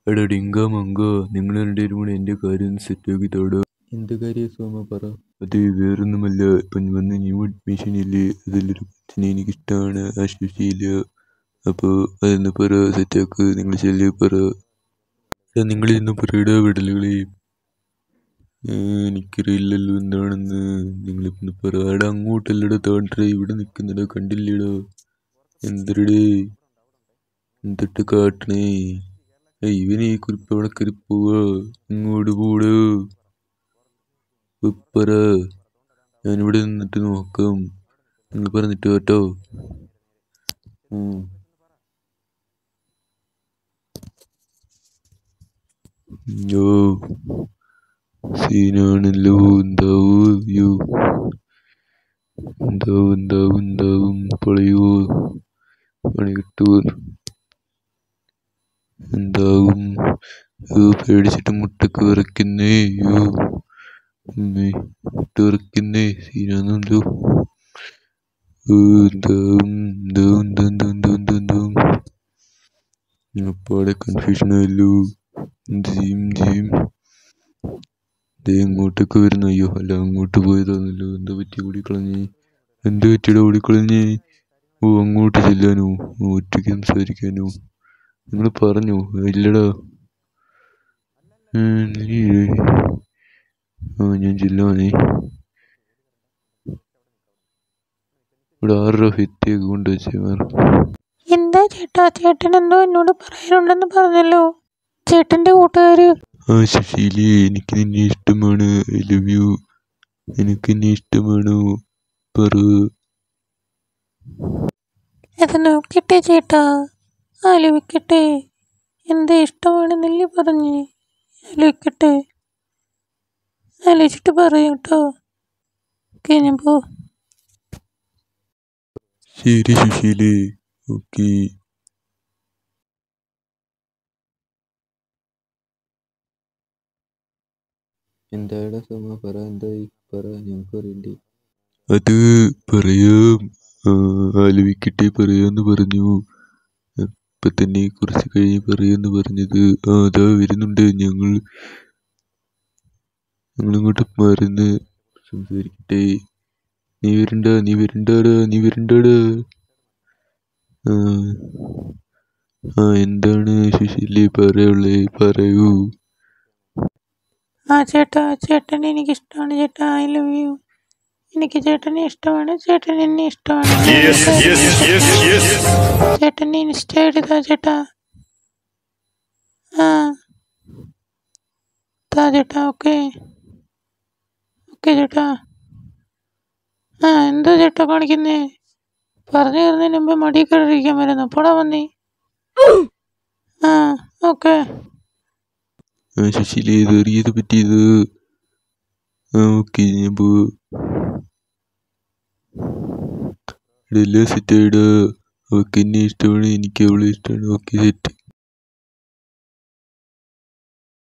എടാ ഡിങ്ക മങ്ക നിങ്ങൾ രണ്ടുപേരും കൂടെ എൻ്റെ കാര്യം ഒന്ന് സെറ്റാക്കി താടാ എന്ത് കാര്യം സോമ പറ അത് വേറൊന്നുമല്ല ഇപ്പം വന്ന ന്യൂ അഡ്മിഷൻ ഇല്ലേ അതിലൊരു കൊച്ചിനെ എനിക്കിഷ്ടമാണ് ആ ശുശീല അപ്പോൾ അതൊന്ന് പറ സെറ്റാക്ക് നിങ്ങൾ ചെല്ലി പറ എടാ നിങ്ങളിന്ന് പറയടാ വിടലുകളെ എനിക്കറിയില്ലല്ലോ എന്താണെന്ന് നിങ്ങളിപ്പം പറ എടാ അങ്ങോട്ടല്ലടാ താണ്ടേ ഇവിടെ നിൽക്കുന്നടാ കണ്ടില്ലേടാ എന്തരടേ എന്തിട്ട് കാട്ടണേ ഏയ് ഇവനെ ഈ കുറിപ്പ് അവിടെ കയറി പോവാ ഇങ്ങോട്ട് പോടോ ഉപ്പറ ഞാനിവിടെ നിന്നിട്ട് നോക്കാം നിങ്ങൾ പറഞ്ഞിട്ട് കേട്ടോ ഉം. യോ സീനാണല്ലോ എന്താവൂ യോ എന്താവും എന്താവും എന്താവും പൊളയോ പണി കിട്ടുമോ എന്താവും യോ പേടിച്ചിട്ട് മുട്ടക്ക് വിറയ്ക്കുന്നേ യോ അമ്മേ മുട്ട വിറയ്ക്കുന്നേ സീനാണെന്തോ എന്താവും എന്താവും എന്താവും എന്താവും എന്താവും എന്താവും അപ്പാടെ കൺഫ്യൂഷൻ ആയല്ലോ എന്ത് ചെയ്യും എന്ത് ചെയ്യും ദേ ഇങ്ങോട്ടൊക്കെ വരുന്നു അയ്യോ അല്ല അങ്ങോട്ട് പോയതാണല്ലോ എന്താ പറ്റി ഓടിക്കളഞ്ഞേ എന്ത് പറ്റിയുടെ ഓടിക്കളഞ്ഞേ ഓ അങ്ങോട്ട് ചെല്ലാനോ ഓ, ഒറ്റയ്ക്ക് സംസാരിക്കാനോ നിങ്ങൾ പറഞ്ഞോ ഇല്ലടാ ഉം, നീ ആ ഞാൻ ചെല്ലുവാണേ ഇവിടെ ആരുടെ ഭിത്തിയൊക്കെ കൊണ്ട് വെച്ചേ വേറെ എന്താ ചേട്ടാ ചേട്ടൻ എന്തോ എന്നോട് പറയാനുണ്ടെന്ന് പറഞ്ഞല്ലോ ചേട്ടന്റെ കൂട്ടുകാര് ആ സുശീലി എനിക്ക് നിന്നെ ഇഷ്ടമാണ് ഐ ലവ് യു എനിക്ക് നിന്നെ ഇഷ്ടമാണോ പറ അത് നോക്കട്ടെ ചേട്ടാ ആലോചിക്കട്ടെ എന്താ ഇഷ്ടമാണെന്നല്ലേ പറഞ്ഞ് ആലോചിക്കട്ടെ ആലോചിച്ചിട്ട് പറയാം കേട്ടോ ഓക്കെ ഞാൻ പോ ശരി സുശീലി ഓക്കെ എന്താടാ സോമ പറ എന്തായി പറ ഞങ്ങൾക്ക് അറിയണ്ടേ അത് പറയാം ആ, ആലോചിക്കട്ടെ പറയാന്ന് പറഞ്ഞു ഇപ്പൊ തന്നെ കുറച്ച് കഴിഞ്ഞ് പറയാന്ന് പറഞ്ഞത് ആ അതാ വരുന്നുണ്ട് ഞങ്ങൾ ഞങ്ങളിങ്ങോട്ട് മരുന്ന് സംസാരിക്കട്ടെ നീ വരണ്ട നീ വരണ്ടാടാ നീ വരണ്ടാടാ ആ ആ എന്താണ് സുശീലി പറയുള്ളേ പറയൂ ആ ചേട്ടാ ചേട്ടനെ എനിക്ക് ഇഷ്ടമാണ് ചേട്ടാ ഐ ലവ് യു എനിക്ക് ചേട്ടനെ ഇഷ്ടമാണ് ചേട്ടൻ എന്നെ ഇഷ്ടമാണ് ചേട്ടനെ ഇൻസ്റ്റ എടുത്താ ചേട്ടാ ആ താ ചേട്ടാ ഓക്കെ ഓക്കെ ചേട്ടാ ആ എന്താ ചേട്ടാ കാണിക്കുന്നേ പറഞ്ഞു തരുന്നതിന് മുമ്പ് മടി കയറിയിരിക്കാൻ വരുന്നു പോടാ വന്നേ ആ ഓക്കെ ആ സുശീലി ഇത് എറിയത് പറ്റിയത് ആ ഓക്കെ ഞാൻ പോ എല്ലാം സെറ്റായിടാ അവൾക്ക് എന്നെ ഇഷ്ടമാണ് എനിക്ക് അവളെ ഇഷ്ടമാണ് ഓക്കെ സെറ്റ്